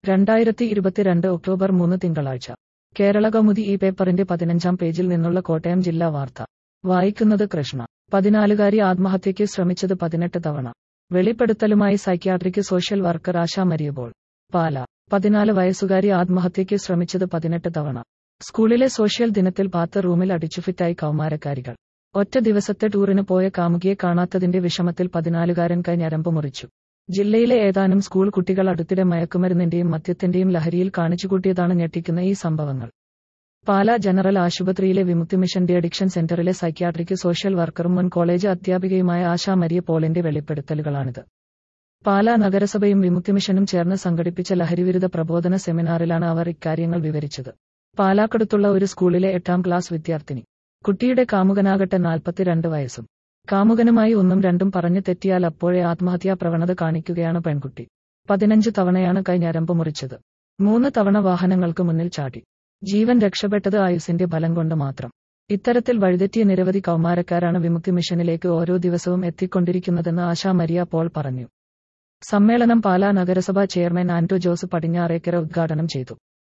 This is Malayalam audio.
രണ്ടായിരത്തി ഇരുപത്തിരണ്ട് ഒക്ടോബർ മൂന്ന് തിങ്കളാഴ്ച കേരള കൗമുദി ഈ പേപ്പറിന്റെ പതിനഞ്ചാം പേജിൽ നിന്നുള്ള കോട്ടയം ജില്ലാ വാർത്ത വായിക്കുന്നത് കൃഷ്ണ പതിനാലുകാരി ആത്മഹത്യയ്ക്ക് ശ്രമിച്ചത് പതിനെട്ട് തവണ വെളിപ്പെടുത്തലുമായി psychiatric social worker Asha Mariyabol Pala പതിനാല് വയസ്സുകാരി ആത്മഹത്യയ്ക്ക് ശ്രമിച്ചത് പതിനെട്ട് തവണ സ്കൂളിലെ സോഷ്യൽ ദിനത്തിൽ പാത്ത റൂമിൽ അടിച്ചുഫിറ്റായി കൗമാരക്കാരികൾ ഒറ്റ ദിവസത്തെ ടൂറിന് പോയ കാമുകിയെ കാണാത്തതിന്റെ വിഷമത്തിൽ പതിനാലുകാരൻ കൈ ഞരമ്പ് മുറിച്ചു ജില്ലയിലെ ഏതാനും സ്കൂൾ കുട്ടികൾ അടുത്തിടെ മയക്കുമരുന്നിന്റെയും മദ്യത്തിന്റെയും ലഹരിയിൽ കാണിച്ചുകൂട്ടിയതാണ് ഞെട്ടിക്കുന്ന ഈ സംഭവങ്ങൾ പാല ജനറൽ ആശുപത്രിയിലെ വിമുക്തി മിഷൻ ഡി അഡിക്ഷൻ സെന്ററിലെ സൈക്യാട്രിക് സോഷ്യൽ വർക്കറും മുൻ കോളേജ് അധ്യാപികയുമായ ആശാ മരിയ പോളിന്റെ വെളിപ്പെടുത്തലുകളാണിത് പാല നഗരസഭയും വിമുക്തി മിഷനും ചേർന്ന് സംഘടിപ്പിച്ച ലഹരിവിരുദ്ധ പ്രബോധന സെമിനാറിലാണ് അവർ ഇക്കാര്യങ്ങൾ വിവരിച്ചത് പാലാക്കടുത്തുള്ള ഒരു സ്കൂളിലെ എട്ടാം ക്ലാസ് വിദ്യാർത്ഥിനി കുട്ടിയുടെ കാമുകനാകട്ടെ നാൽപ്പത്തിരണ്ട് വയസ്സും കാമുകനുമായി ഒന്നും രണ്ടും പറഞ്ഞു തെറ്റിയാൽ അപ്പോഴേ ആത്മഹത്യാ പ്രവണത കാണിക്കുകയാണ് പെൺകുട്ടി പതിനഞ്ച് തവണയാണ് കൈ ഞരമ്പ് മുറിച്ചത് മൂന്ന് തവണ വാഹനങ്ങൾക്ക് മുന്നിൽ ചാടി ജീവൻ രക്ഷപ്പെട്ടത് ആയുസിന്റെ ബലം കൊണ്ട് മാത്രം ഇത്തരത്തിൽ വഴിതെറ്റിയ നിരവധി കൗമാരക്കാരാണ് വിമുക്തി മിഷനിലേക്ക് ഓരോ ദിവസവും എത്തിക്കൊണ്ടിരിക്കുന്നതെന്ന് ആശാ മരിയ പോൾ പറഞ്ഞു സമ്മേളനം പാലാ നഗരസഭാ ചെയർമാൻ ആന്റോ ജോസ് പടിഞ്ഞാറേക്കര ഉദ്ഘാടനം ചെയ്തു